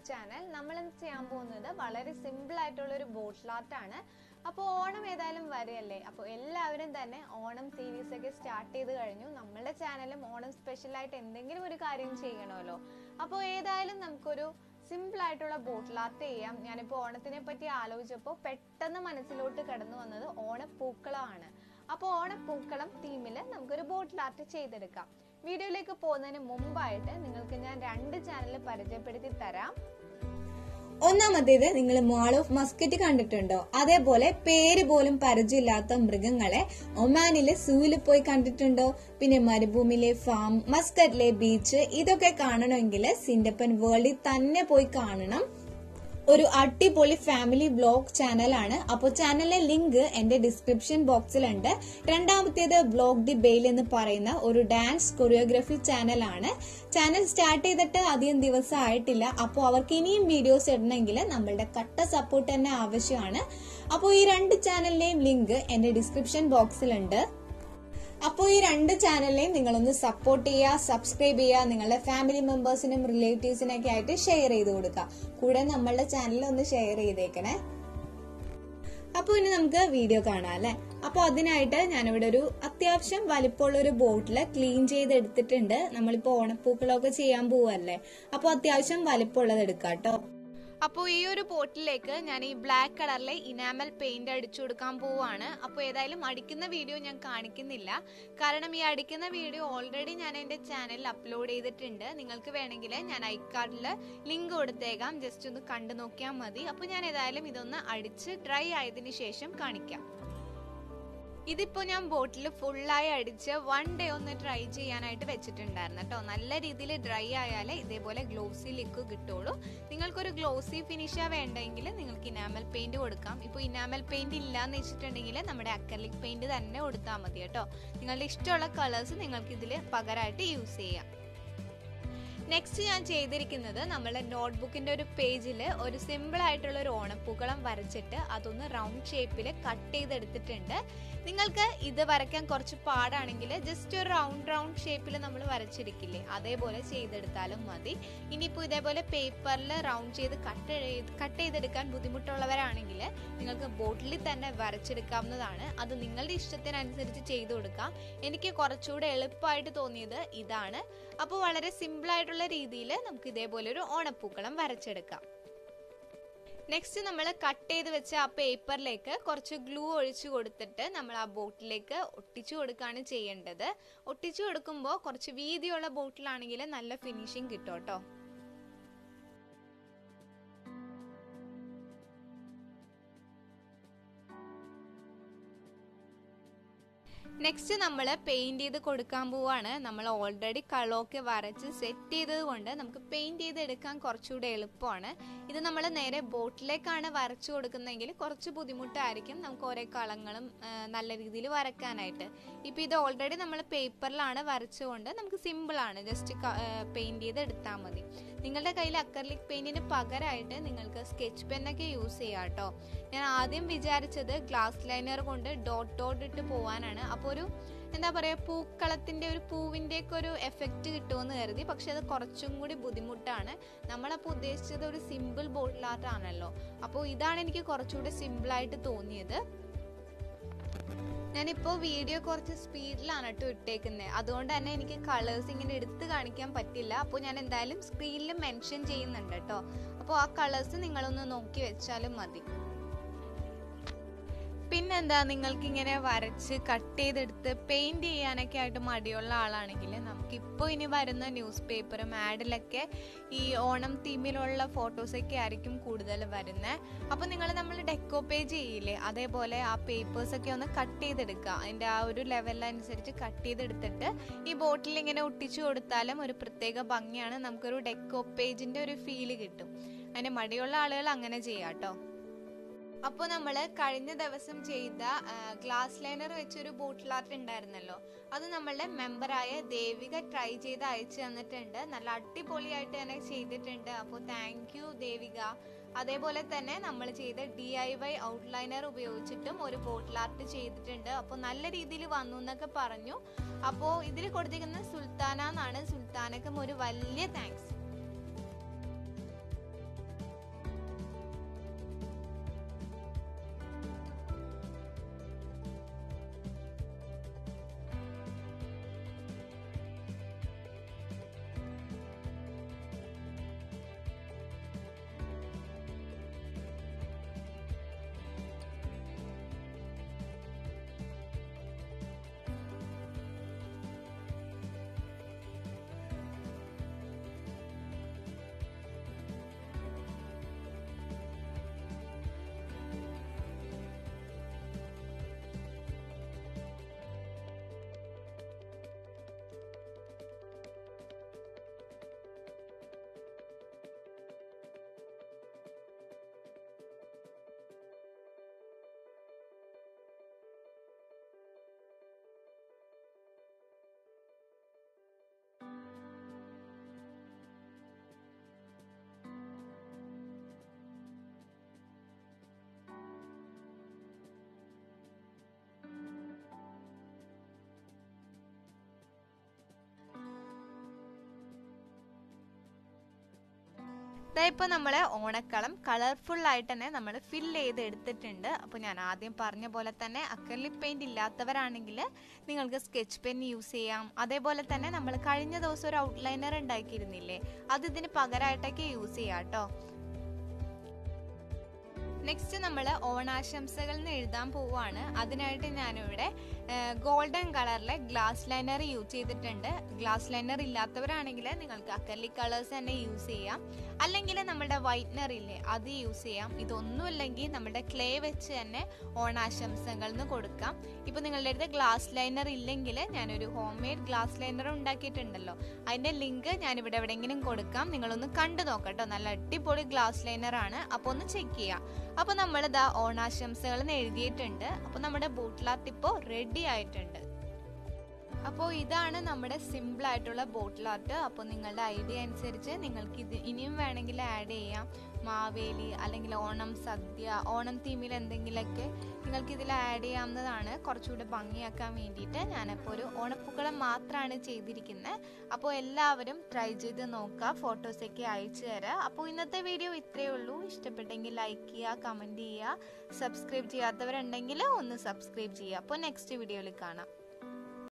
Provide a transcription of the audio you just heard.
YouTube channel നമ്മൾ ഇന്ന് ചെയ്യാൻ പോകുന്നത് വളരെ സിമ്പിൾ ആയിട്ടുള്ള ഒരു ബോട്ടിൽ ആർട്ട് ആണ് അപ്പോൾ ഓണം ഏതായാലും വരെയല്ലേ അപ്പോൾ എല്ലാവരും തന്നെ ഓണം സീരീസ് ഒക്കെ സ്റ്റാർട്ട് ചെയ്ത് കഴിഞ്ഞു നമ്മുടെ ചാനലും ഓണം സ്പെഷ്യൽ ആയിട്ട് എന്തെങ്കിലും ഒരു കാര്യം ചെയ്യണമല്ലോ അപ്പോൾ ഏതായാലും നമുക്കൊരു സിമ്പിൾ ആയിട്ടുള്ള ബോട്ടിൽ ആർട്ട് ചെയ്യാം ഞാനിപ്പോൾ ഓണത്തിനെ പറ്റി ആലോചിച്ചപ്പോൾ പെട്ടെന്ന് മനസ്സിലോട്ട് കടന്നു വന്നത് ഓണപ്പൂക്കളമാണ് അപ്പോൾ ഓണപ്പൂക്കളം തീമിൽ നമുക്കൊരു ബോട്ടിൽ ആർട്ട് ചെയ്തെടുക്കാം വീഡിയോയിലേക്ക് പോകുന്നതിന് മുമ്പായിട്ട് നിങ്ങൾക്ക് ഞാൻ രണ്ട് ചാനൽ പരിചയപ്പെടുത്തി തരാം ഒന്നാമത്തേത് നിങ്ങൾ മാൾ ഓഫ് മസ്കറ്റ് കണ്ടിട്ടുണ്ടോ അതേപോലെ പേര് പോലും പരിചയമില്ലാത്ത മൃഗങ്ങളെ ഒമാനിലെ സൂവിൽ പോയി കണ്ടിട്ടുണ്ടോ പിന്നെ മരുഭൂമിയിലെ ഫാം മസ്കറ്റിലെ ബീച്ച് ഇതൊക്കെ കാണണമെങ്കിൽ സിൻഡപ്പൻ വേൾഡിൽ തന്നെ പോയി കാണണം ഒരു അടിപൊളി ഫാമിലി ബ്ലോഗ് ചാനലാണ് അപ്പോൾ ചാനലിലെ ലിങ്ക് എന്റെ ഡിസ്ക്രിപ്ഷൻ ബോക്സിലുണ്ട് രണ്ടാമത്തേത് ബ്ലോഗ് ദി ബെയിൽ എന്ന് പറയുന്ന ഒരു ഡാൻസ് കൊറിയോഗ്രഫി ചാനലാണ് ചാനൽ സ്റ്റാർട്ട് ചെയ്തിട്ട് അധികം ദിവസം ആയിട്ടില്ല അപ്പോൾ അവർക്ക് ഇനിയും വീഡിയോസ് ഇടണമെങ്കിൽ നമ്മളുടെ കട്ട സപ്പോർട്ട് തന്നെ ആവശ്യമാണ് അപ്പോൾ ഈ രണ്ട് ചാനലിലെയും ലിങ്ക് എന്റെ ഡിസ്ക്രിപ്ഷൻ ബോക്സിലുണ്ട് അപ്പോൾ ഈ രണ്ട് ചാനലിനെയും നിങ്ങളൊന്ന് സപ്പോർട്ട് ചെയ്യുക സബ്സ്ക്രൈബ് ചെയ്യുക നിങ്ങളുടെ ഫാമിലി മെമ്പേഴ്സിനും റിലേറ്റീവ്സിനും ഒക്കെ ആയിട്ട് ഷെയർ ചെയ്ത് കൊടുക്കുക കൂടെ നമ്മളുടെ ചാനൽ ഒന്ന് ഷെയർ ചെയ്തേക്കണേ അപ്പോൾ ഇനി നമുക്ക് വീഡിയോ കാണാം അല്ലെ അപ്പോൾ അതിനായിട്ട് ഞാനിവിടെ ഒരു അത്യാവശ്യം വലിപ്പമുള്ള ഒരു ബോട്ടിൽ ക്ലീൻ ചെയ്ത് എടുത്തിട്ടുണ്ട് നമ്മളിപ്പോ ഓണപ്പൂക്കളൊക്കെ ചെയ്യാൻ പോവല്ലേ അപ്പോൾ അത്യാവശ്യം വലിപ്പമുള്ളത് എടുക്കാം കേട്ടോ അപ്പോൾ ഈ ഒരു ബോട്ടിലേക്ക് ഞാൻ ഈ ബ്ലാക്ക് കളറിലെ ഇനാമൽ പെയിന്റ് അടിച്ചു കൊടുക്കാൻ പോവാണ് അപ്പോൾ ഏതായാലും അടിക്കുന്ന വീഡിയോ ഞാൻ കാണിക്കുന്നില്ല കാരണം ഈ അടിക്കുന്ന വീഡിയോ ഓൾറെഡി ഞാൻ എൻ്റെ ചാനലിൽ അപ്ലോഡ് ചെയ്തിട്ടുണ്ട് നിങ്ങൾക്ക് വേണമെങ്കിൽ ഞാൻ ഐക്കാർഡിൽ ലിങ്ക് കൊടുത്തേക്കാം ജസ്റ്റ് ഒന്ന് കണ്ടു നോക്കിയാൽ മതി അപ്പോൾ ഞാൻ ഏതായാലും ഇതൊന്ന് അടിച്ച് ഡ്രൈ ആയതിനു ശേഷം കാണിക്കാം ഇതിപ്പോ ഞാൻ ബോട്ടിൽ ഫുള്ളായി അടിച്ച് വൺ ഡേ ഒന്ന് ട്രൈ ചെയ്യാനായിട്ട് വെച്ചിട്ടുണ്ടായിരുന്നു കേട്ടോ നല്ല രീതിയിൽ ഡ്രൈ ആയാലേ ഇതേപോലെ ഗ്ലോസി ലുക്ക് കിട്ടുള്ളൂ നിങ്ങൾക്കൊരു ഗ്ലോസി ഫിനിഷാ വേണ്ടെങ്കിൽ നിങ്ങൾക്ക് ഇനാമൽ പെയിന്റ് കൊടുക്കാം ഇപ്പോൾ ഇനാമൽ പെയിന്റ് ഇല്ലാന്ന് വെച്ചിട്ടുണ്ടെങ്കിൽ നമ്മുടെ അക്കർലിക് പെയിന്റ് തന്നെ കൊടുത്താൽ മതി കേട്ടോ നിങ്ങളുടെ ഇഷ്ടമുള്ള കളേഴ്സ് നിങ്ങൾക്ക് ഇതിൽ പകരമായിട്ട് യൂസ് ചെയ്യാം നെക്സ്റ്റ് ഞാൻ ചെയ്തിരിക്കുന്നത് നമ്മുടെ നോട്ട്ബുക്കിന്റെ ഒരു പേജിൽ ഒരു സിമ്പിൾ ആയിട്ടുള്ള ഒരു ഓണപ്പൂക്കളം വരച്ചിട്ട് അതൊന്ന് റൗണ്ട് ഷേപ്പിൽ കട്ട് ചെയ്തെടുത്തിട്ടുണ്ട് നിങ്ങൾക്ക് ഇത് വരയ്ക്കാൻ കുറച്ച് പാടാണെങ്കിൽ ജസ്റ്റ് ഒരു റൗണ്ട് റൗണ്ട് ഷേപ്പിൽ നമ്മൾ വരച്ചെടുക്കില്ലേ അതേപോലെ ചെയ്തെടുത്താലും മതി ഇനിയിപ്പോൾ ഇതേപോലെ പേപ്പറിൽ റൗണ്ട് ചെയ്ത് കട്ട് കട്ട് ചെയ്തെടുക്കാൻ ബുദ്ധിമുട്ടുള്ളവരാണെങ്കിൽ നിങ്ങൾക്ക് ബോട്ടിലിൽ തന്നെ വരച്ചെടുക്കാവുന്നതാണ് അത് നിങ്ങളുടെ ഇഷ്ടത്തിനനുസരിച്ച് ചെയ്തു കൊടുക്കാം എനിക്ക് കുറച്ചുകൂടെ എളുപ്പമായിട്ട് തോന്നിയത് ഇതാണ് അപ്പോൾ വളരെ സിമ്പിൾ ആയിട്ടുള്ള രീതിയിൽ നമുക്ക് ഇതേപോലെ ഒരു ഓണപ്പൂക്കളം വരച്ചെടുക്കാം നെക്സ്റ്റ് നമ്മൾ കട്ട് ചെയ്ത് വെച്ച ആ പേപ്പറിലേക്ക് കുറച്ച് ഗ്ലൂ ഒഴിച്ചു കൊടുത്തിട്ട് നമ്മൾ ആ ബോട്ടിലേക്ക് ഒട്ടിച്ചു കൊടുക്കുകയാണ് ചെയ്യേണ്ടത് ഒട്ടിച്ചു കൊടുക്കുമ്പോൾ കുറച്ച് വീതിയുള്ള ബോട്ടിലാണെങ്കിൽ നല്ല ഫിനിഷിങ് കിട്ടും കേട്ടോ നെക്സ്റ്റ് നമ്മൾ പെയിന്റ് ചെയ്ത് കൊടുക്കാൻ പോവാണ് നമ്മൾ ഓൾറെഡി കളമൊക്കെ വരച്ച് സെറ്റ് ചെയ്തത് കൊണ്ട് നമുക്ക് പെയിന്റ് ചെയ്ത് എടുക്കാൻ കുറച്ചുകൂടെ എളുപ്പമാണ് ഇത് നമ്മൾ നേരെ ബോട്ടിലേക്കാണ് വരച്ചു കൊടുക്കുന്നതെങ്കിൽ കുറച്ച് ബുദ്ധിമുട്ടായിരിക്കും നമുക്ക് ഓരോ കളങ്ങളും നല്ല രീതിയിൽ വരക്കാനായിട്ട് ഇപ്പം ഇത് ഓൾറെഡി നമ്മൾ പേപ്പറിലാണ് വരച്ചുകൊണ്ട് നമുക്ക് സിമ്പിളാണ് ജസ്റ്റ് പെയിന്റ് ചെയ്ത് എടുത്താൽ മതി നിങ്ങളുടെ കയ്യിൽ അക്കർലിക് പെയിന്റിന് പകരമായിട്ട് നിങ്ങൾക്ക് സ്കെച്ച് പെന്നൊക്കെ യൂസ് ചെയ്യാം കേട്ടോ ഞാൻ ആദ്യം വിചാരിച്ചത് ഗ്ലാസ് ലൈനർ കൊണ്ട് ഡോട്ട് ഡോട്ട് ഇട്ട് പോവാനാണ് അപ്പോൾ ഒരു എന്താ പറയുക പൂക്കളത്തിൻ്റെ ഒരു പൂവിൻ്റെ ഒക്കെ ഒരു എഫക്റ്റ് കിട്ടുമെന്ന് കരുതി പക്ഷെ അത് കുറച്ചും കൂടി ബുദ്ധിമുട്ടാണ് നമ്മളപ്പോൾ ഉദ്ദേശിച്ചത് ഒരു സിമ്പിൾ ബോട്ടിൽ ആർട്ട് ആണല്ലോ അപ്പോൾ ഇതാണ് എനിക്ക് കുറച്ചുകൂടി സിമ്പിളായിട്ട് തോന്നിയത് ഞാനിപ്പോൾ വീഡിയോ കുറച്ച് സ്പീഡിലാണ് കേട്ടോ ഇട്ടേക്കുന്നത് അതുകൊണ്ട് തന്നെ എനിക്ക് കളേഴ്സ് ഇങ്ങനെ എടുത്ത് കാണിക്കാൻ പറ്റില്ല അപ്പോൾ ഞാൻ എന്തായാലും സ്ക്രീനിൽ മെൻഷൻ ചെയ്യുന്നുണ്ട് കേട്ടോ അപ്പോൾ ആ കളേഴ്സ് നിങ്ങളൊന്ന് നോക്കി വെച്ചാലും മതി പിന്നെന്താ നിങ്ങൾക്ക് ഇങ്ങനെ വരച്ച് കട്ട് ചെയ്തെടുത്ത് പെയിന്റ് ചെയ്യാനൊക്കെ ആയിട്ട് മടിയുള്ള ആളാണെങ്കിൽ നമുക്ക് ഇപ്പോൾ ഇനി വരുന്ന ന്യൂസ് പേപ്പറും ആഡിലൊക്കെ ഈ ഓണം തീമിലുള്ള ഫോട്ടോസൊക്കെ ആയിരിക്കും കൂടുതൽ വരുന്നത് അപ്പോൾ നിങ്ങൾ നമ്മൾ ഡെക്കോ പേജ് ചെയ്യില്ലേ അതേപോലെ ആ പേപ്പേഴ്സൊക്കെ ഒന്ന് കട്ട് ചെയ്തെടുക്കുക അതിൻ്റെ ആ ഒരു ലെവലനുസരിച്ച് കട്ട് ചെയ്തെടുത്തിട്ട് ഈ ബോട്ടിൽ ഇങ്ങനെ ഒട്ടിച്ചു കൊടുത്താലും ഒരു പ്രത്യേക ഭംഗിയാണ് നമുക്കൊരു ഡെക്കോ പേജിൻ്റെ ഒരു ഫീല് കിട്ടും അതിന് മടിയുള്ള ആളുകൾ അങ്ങനെ ചെയ്യാം കേട്ടോ അപ്പോൾ നമ്മൾ കഴിഞ്ഞ ദിവസം ചെയ്ത ഗ്ലാസ് ലൈനർ വെച്ചൊരു ബോട്ടിൽ ആർട്ട് ഉണ്ടായിരുന്നല്ലോ അത് നമ്മളുടെ മെമ്പറായ ദേവിക ട്രൈ ചെയ്ത് അയച്ചു തന്നിട്ടുണ്ട് നല്ല അടിപൊളിയായിട്ട് തന്നെ ചെയ്തിട്ടുണ്ട് അപ്പോൾ താങ്ക് യു ദേവിക അതേപോലെ തന്നെ നമ്മൾ ചെയ്ത ഡി ഐ വൈ ഔട്ട്ലൈനർ ഉപയോഗിച്ചിട്ടും ഒരു ബോട്ടിൽ ആർട്ട് ചെയ്തിട്ടുണ്ട് അപ്പോൾ നല്ല രീതിയിൽ വന്നു എന്നൊക്കെ പറഞ്ഞു അപ്പോൾ ഇതിൽ കൊടുത്തിരിക്കുന്നത് സുൽത്താന എന്നാണ് സുൽത്താനക്കും ഒരു വലിയ താങ്ക്സ് ഇതാ ഇപ്പോൾ നമ്മൾ ഓണക്കളം കളർഫുൾ ആയിട്ട് തന്നെ നമ്മൾ ഫിൽ ചെയ്ത് എടുത്തിട്ടുണ്ട് അപ്പോൾ ഞാൻ ആദ്യം പറഞ്ഞ പോലെ തന്നെ അക്രലിക് പെയിന്റ് ഇല്ലാത്തവരാണെങ്കിൽ നിങ്ങൾക്ക് സ്കെച്ച് പെൻ യൂസ് ചെയ്യാം അതേപോലെ തന്നെ നമ്മൾ കഴിഞ്ഞ ദിവസം ഒരു ഔട്ട്ലൈനർ ഉണ്ടാക്കിയിരുന്നില്ലേ അത് ഇതിന് പകരമായിട്ടൊക്കെ യൂസ് ചെയ്യാം കേട്ടോ നെക്സ്റ്റ് നമ്മൾ ഓണാശംസകൾ എന്ന് എഴുതാൻ പോവുകയാണ് അതിനായിട്ട് ഞാനിവിടെ ഗോൾഡൻ കളറിലെ ഗ്ലാസ് ലൈനർ യൂസ് ചെയ്തിട്ടുണ്ട് ഗ്ലാസ് ലൈനർ ഇല്ലാത്തവരാണെങ്കിൽ നിങ്ങൾക്ക് അക്കർലിക് കളേഴ്സ് തന്നെ യൂസ് ചെയ്യാം അല്ലെങ്കിൽ നമ്മുടെ വൈറ്റ്നർ ഇല്ലേ അത് യൂസ് ചെയ്യാം ഇതൊന്നും അല്ലെങ്കിൽ നമ്മുടെ ക്ലേ വെച്ച് തന്നെ ഓണാശംസകൾ എന്ന് കൊടുക്കാം ഇപ്പൊ നിങ്ങളുടെ അടുത്ത് ഗ്ലാസ് ലൈനർ ഇല്ലെങ്കിൽ ഞാനൊരു ഹോം മെയ്ഡ് ഗ്ലാസ് ലൈനർ ഉണ്ടാക്കിയിട്ടുണ്ടല്ലോ അതിന്റെ ലിങ്ക് ഞാൻ ഇവിടെ എവിടെയെങ്കിലും കൊടുക്കാം നിങ്ങളൊന്ന് കണ്ടു നോക്കട്ടോ നല്ല അടിപൊളി ഗ്ലാസ് ലൈനർ ആണ് അപ്പോൾ ഒന്ന് ചെക്ക് ചെയ്യാം അപ്പൊ നമ്മൾ ഇതാ ഓണാശംസകൾ എന്ന് എഴുതിയിട്ടുണ്ട് അപ്പൊ നമ്മുടെ ബോട്ടിൽ ആർട്ട് ഇപ്പോൾ റെഡി ആയിട്ടുണ്ട് അപ്പോൾ ഇതാണ് നമ്മുടെ സിമ്പിൾ ആയിട്ടുള്ള ബോട്ടിൽ ആർട്ട് അപ്പോൾ നിങ്ങളുടെ ഐഡിയ അനുസരിച്ച് നിങ്ങൾക്ക് ഇത് ഇനിയും വേണമെങ്കിൽ ആഡ് ചെയ്യാം മാവേലി അല്ലെങ്കിൽ ഓണം സദ്യ ഓണം തീമിൽ എന്തെങ്കിലുമൊക്കെ നിങ്ങൾക്ക് ഇതിൽ ആഡ് ചെയ്യാവുന്നതാണ് കുറച്ചുകൂടി ഭംഗിയാക്കാൻ വേണ്ടിയിട്ട് ഞാനപ്പോൾ ഒരു ഓണപ്പൂക്കളം മാത്രമാണ് ചെയ്തിരിക്കുന്നത് അപ്പോൾ എല്ലാവരും ട്രൈ ചെയ്ത് നോക്കുക ഫോട്ടോസൊക്കെ അയച്ചു തരാം അപ്പോൾ ഇന്നത്തെ വീഡിയോ ഇത്രയേ ഉള്ളൂ ഇഷ്ടപ്പെട്ടെങ്കിൽ ലൈക്ക് ചെയ്യുക കമൻറ്റ് ചെയ്യുക സബ്സ്ക്രൈബ് ചെയ്യാത്തവരുണ്ടെങ്കിൽ ഒന്ന് സബ്സ്ക്രൈബ് ചെയ്യുക അപ്പോൾ നെക്സ്റ്റ് വീഡിയോയിൽ കാണാം